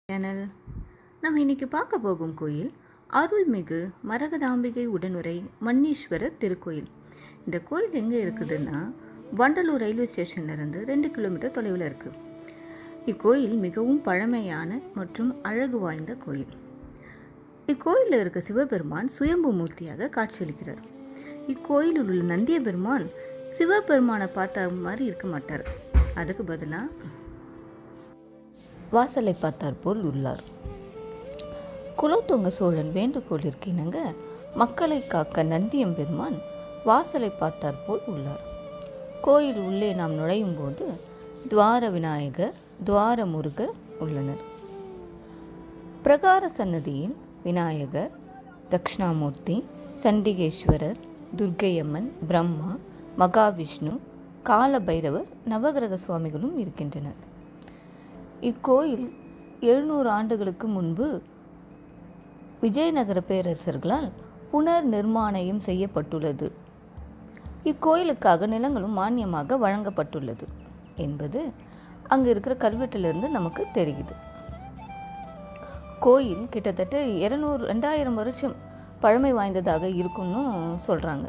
channel நம்ம இன்னைக்கு பார்க்க போகும் கோயில் அருள்மிகு மரகதாம்பிகை உடனுரை மன்னீஸ்வரர் திருக்கோயில் இந்த கோயில் எங்கே இருக்குதுன்னா வண்டலூர் ரயில்வே ஸ்டேஷன்ல இருந்து ரெண்டு கிலோமீட்டர் தொலைவில் இருக்குது இக்கோயில் மிகவும் பழமையான மற்றும் அழகு வாய்ந்த கோயில் இக்கோயிலில் இருக்க சிவபெருமான் சுயம்பு மூர்த்தியாக காட்சியளிக்கிறார் இக்கோயிலில் உள்ள நந்திய பெருமான் சிவபெருமானை பார்த்த மாதிரி இருக்க மாட்டார் அதுக்கு பதிலாக வாசலை பார்த்தார் போல் உள்ளார் குலோத்துங்க சோழன் வேண்டுகோளிற்கு இணங்க மக்களை காக்க நந்தியம் பெருமான் வாசலை பார்த்தார் போல் உள்ளார் கோயில் உள்ளே நாம் நுழையும் போது துவார விநாயகர் துவார முருகர் உள்ளனர் பிரகார சன்னதியில் விநாயகர் தக்ஷணாமூர்த்தி சண்டிகேஸ்வரர் துர்க்கையம்மன் பிரம்மா மகாவிஷ்ணு காலபைரவர் நவகிரக சுவாமிகளும் இருக்கின்றனர் இக்கோயில் எழுநூறு ஆண்டுகளுக்கு முன்பு விஜயநகர பேரரசர்களால் புனர் நிர்மாணயம் செய்யப்பட்டுள்ளது இக்கோயிலுக்காக நிலங்களும் மானியமாக வழங்கப்பட்டுள்ளது என்பது அங்கு இருக்கிற கல்வெட்டிலிருந்து நமக்கு தெரியுது கோயில் கிட்டத்தட்ட இருநூறு ரெண்டாயிரம் வருஷம் பழமை வாய்ந்ததாக இருக்குன்னு சொல்கிறாங்க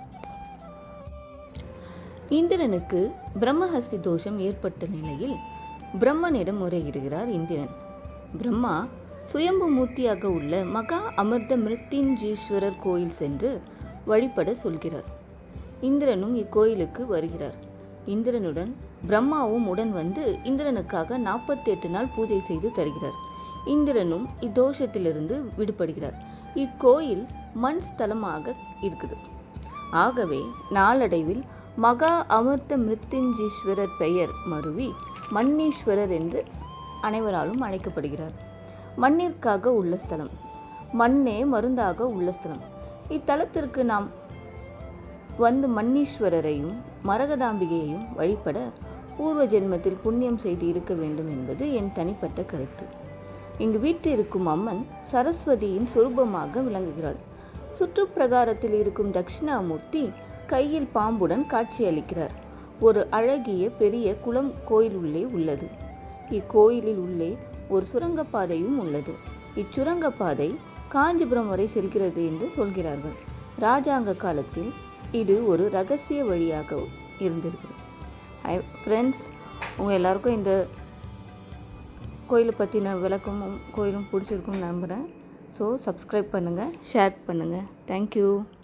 இந்திரனுக்கு பிரம்மஹஸ்தி தோஷம் ஏற்பட்ட நிலையில் பிரம்மனிடம் முறையிடுகிறார் இந்திரன் பிரம்மா சுயம்பு மூர்த்தியாக உள்ள மகா அமிர்த மிருத்யுஞ்சீஸ்வரர் கோயில் சென்று வழிபட சொல்கிறார் இந்திரனும் இக்கோயிலுக்கு வருகிறார் இந்திரனுடன் பிரம்மாவும் உடன் வந்து இந்திரனுக்காக நாற்பத்தி எட்டு நாள் பூஜை செய்து தருகிறார் இந்திரனும் இத்தோஷத்திலிருந்து விடுபடுகிறார் இக்கோயில் மண் ஸ்தலமாக இருக்குது ஆகவே நாளடைவில் மகா அமிர்த மிருத்யுஞ்சீஸ்வரர் பெயர் மருவி மன்னீஸ்வரர் என்று அனைவராலும் அழைக்கப்படுகிறார் மண்ணிற்காக உள்ள ஸ்தலம் மண்ணே மருந்தாக உள்ள ஸ்தலம் இத்தலத்திற்கு நாம் வந்து மன்னீஸ்வரரையும் மரகதாம்பிகையையும் வழிபட பூர்வ ஜென்மத்தில் புண்ணியம் செய்து இருக்க வேண்டும் என்பது என் தனிப்பட்ட கருத்து இங்கு வீட்டிருக்கும் அம்மன் சரஸ்வதியின் சொரூபமாக விளங்குகிறாள் சுற்றுப்பிரகாரத்தில் இருக்கும் தட்சிணாமூர்த்தி கையில் பாம்புடன் காட்சியளிக்கிறார் ஒரு அழகிய பெரிய குளம் கோயில் உள்ளே உள்ளது இக்கோயிலில் உள்ளே ஒரு சுரங்கப்பாதையும் உள்ளது இச்சுரங்கப்பாதை காஞ்சிபுரம் வரை செல்கிறது என்று சொல்கிறார்கள் ராஜாங்க காலத்தில் இது ஒரு ரகசிய வழியாக இருந்திருக்குது ஐ ஃப்ரெண்ட்ஸ் உங்கள் எல்லாருக்கும் இந்த கோயிலை பற்றின விளக்கமும் கோயிலும் பிடிச்சிருக்கும்னு நம்புகிறேன் ஸோ சப்ஸ்கிரைப் பண்ணுங்கள் ஷேர் பண்ணுங்கள் தேங்க்யூ